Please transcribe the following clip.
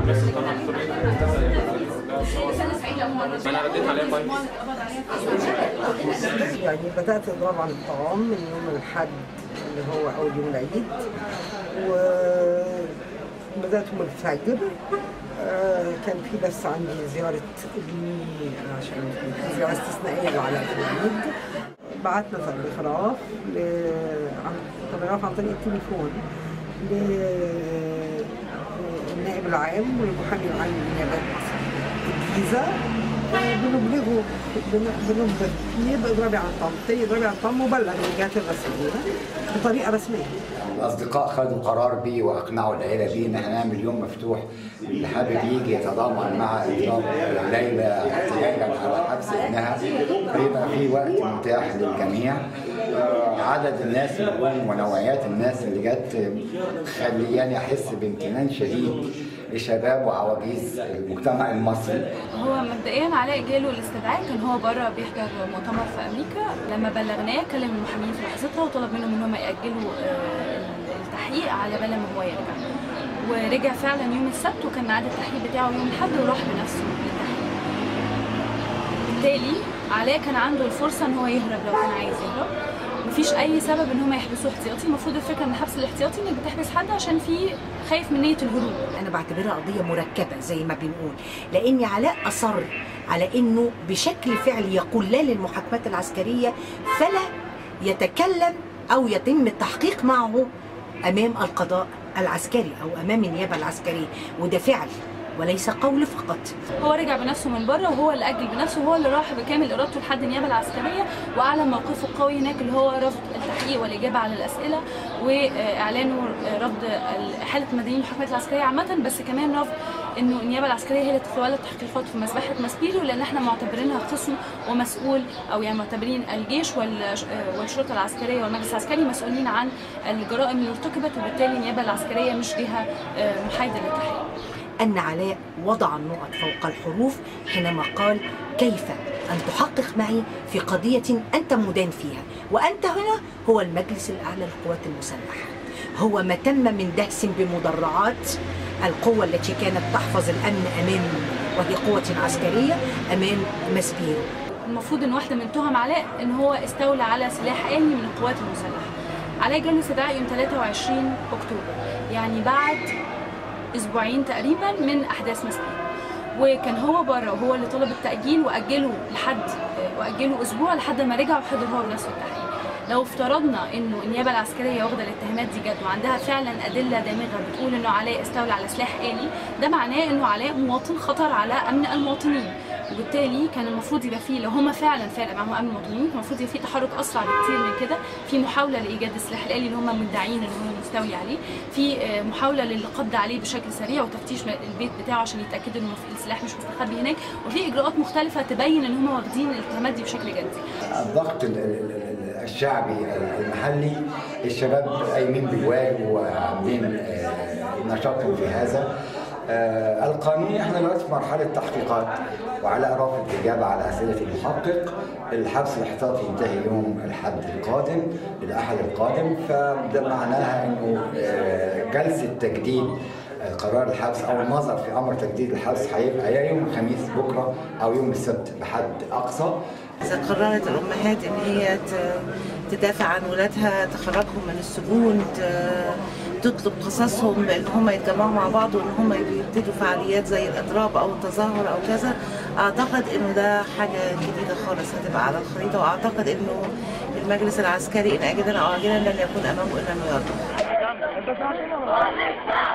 بس طبعا ما انا رديت عليها كويس يعني بدأت إضراب عن الطعام من يوم الحد اللي هو أول يوم العيد وبدأت من الفجر آه، كان في بس عندي زيارة ابني عشان كان في زيارة استثنائية لعلاء في العيد بعتنا تلغراف ل... عن تلغراف عن طريق التليفون للنائب العام والمحامي العام لنيابة الجيزة بنبلغه بن- بنبلغ فيه بإضرابي عن طعام بالتالي إضرابي عن طعام مبلغ للجهات الرسمية بطريقة رسمية الاصدقاء خدوا قرار بيه واقنعوا العيله بيه ان احنا نعمل يوم مفتوح اللي حابب يجي يتضامن مع اضراب ليلى احتجاجا على حبس ابنها بيبقى في وقت متاح للجميع آه، عدد الناس اللي جم ونوعيات الناس اللي جت خلياني احس بامتنان شديد لشباب وعواجيز المجتمع المصري هو مبدئيا علاء جاله الاستدعاء كان هو بره بيحضر مؤتمر في امريكا لما بلغناه كلم المحامين في لحظتها وطلب منهم ان هم ياجلوا آه، التحقيق على بال ما هو يرجع ورجع فعلا يوم السبت وكان ميعاد التحقيق بتاعه يوم الاحد وراح بنفسه للتحقيق بالتالي علاء كان عنده الفرصه ان هو يهرب لو كان عايز يهرب مفيش اي سبب ان هم يحبسوه احتياطي المفروض الفكره ان الحبس الاحتياطي انك بتحبس حد عشان في خايف من نيه الهروب انا بعتبرها قضيه مركبه زي ما بنقول لان علاء اصر على انه بشكل فعلي يقول لا للمحاكمات العسكريه فلا يتكلم او يتم التحقيق معه امام القضاء العسكري او امام النيابه العسكريه وده فعل وليس قول فقط هو رجع بنفسه من بره وهو اللي اجل بنفسه وهو اللي راح بكامل ارادته لحد النيابه العسكريه واعلن موقفه القوي هناك اللي هو رفض التحقيق والاجابه على الاسئله واعلانه رفض حاله مدنيين المحاكمات العسكريه عامه بس كمان رفض انه النيابه العسكريه هي اللي تتولى التحقيقات في مذبحه ماسبيرو لان احنا معتبرينها خصم ومسؤول او يعني معتبرين الجيش وال- والشرطه العسكريه والمجلس العسكري مسؤولين عن الجرائم اللي ارتكبت وبالتالي النيابه العسكريه مش جهه آه، محايده للتحقيق أن علاء وضع النقط فوق الحروف حينما قال كيف أن تحقق معي في قضية أنت مدان فيها وأنت هنا هو المجلس الأعلى للقوات المسلحة هو ما تم من دهس بمدرعات القوة التي كانت تحفظ الأمن أمام وهي قوة عسكرية أمام مسبيرو المفروض ان واحده من تهم علاء ان هو استولى على سلاح آلي من القوات المسلحه علاء جاله استدعاء يوم 23 اكتوبر يعني بعد اسبوعين تقريبا من احداث مسبيرو وكان هو بره وهو اللي طلب التاجيل واجله لحد واجله اسبوع لحد ما رجع وحضر هو بنفسه التحقيق لو افترضنا انه النيابه العسكريه واخده الاتهامات دي جد وعندها فعلا ادله دامغه بتقول انه علاء استولى على سلاح آلي ده معناه انه علاء مواطن خطر على امن المواطنين وبالتالي كان المفروض يبقى فيه لو هم فعلا فارق معاهم امن المواطنين كان المفروض يبقى فيه تحرك اسرع بكتير من كده في محاوله لايجاد السلاح الالي اللي هم مدعين ان هو مستولي عليه في آه، محاوله للقبض عليه بشكل سريع وتفتيش البيت بتاعه عشان يتاكدوا ان السلاح مش مستخبي هناك وفي اجراءات مختلفه تبين ان هم واخدين الاتهامات دي بشكل جدي الضغط ال- ال- ال- الشعبي المحلي الشباب قايمين بالواجب وعاملين آه، نشاطهم في هذا آه، القانون احنا دلوقتي في مرحله تحقيقات وعلى رافض الاجابه على اسئله المحقق الحبس الاحتياطي ينتهي يوم الاحد القادم الاحد القادم فده معناها انه آه، جلسه تجديد قرار الحبس او النظر في امر تجديد الحبس هيبقى يا يوم الخميس بكره او يوم السبت بحد اقصى إذا قررت الأمهات إن هي ت- تدافع عن ولادها تخرجهم من السجون ت- تطلب قصصهم بأن هم يتجمعوا مع بعض وإن هم يبتدوا فعاليات زي الإضراب أو التظاهر أو كذا أعتقد إنه ده حاجة جديدة خالص هتبقى على الخريطة وأعتقد إنه المجلس العسكري إن أجلا أو عاجلا لن يكون أمامه إلا إنه يرضى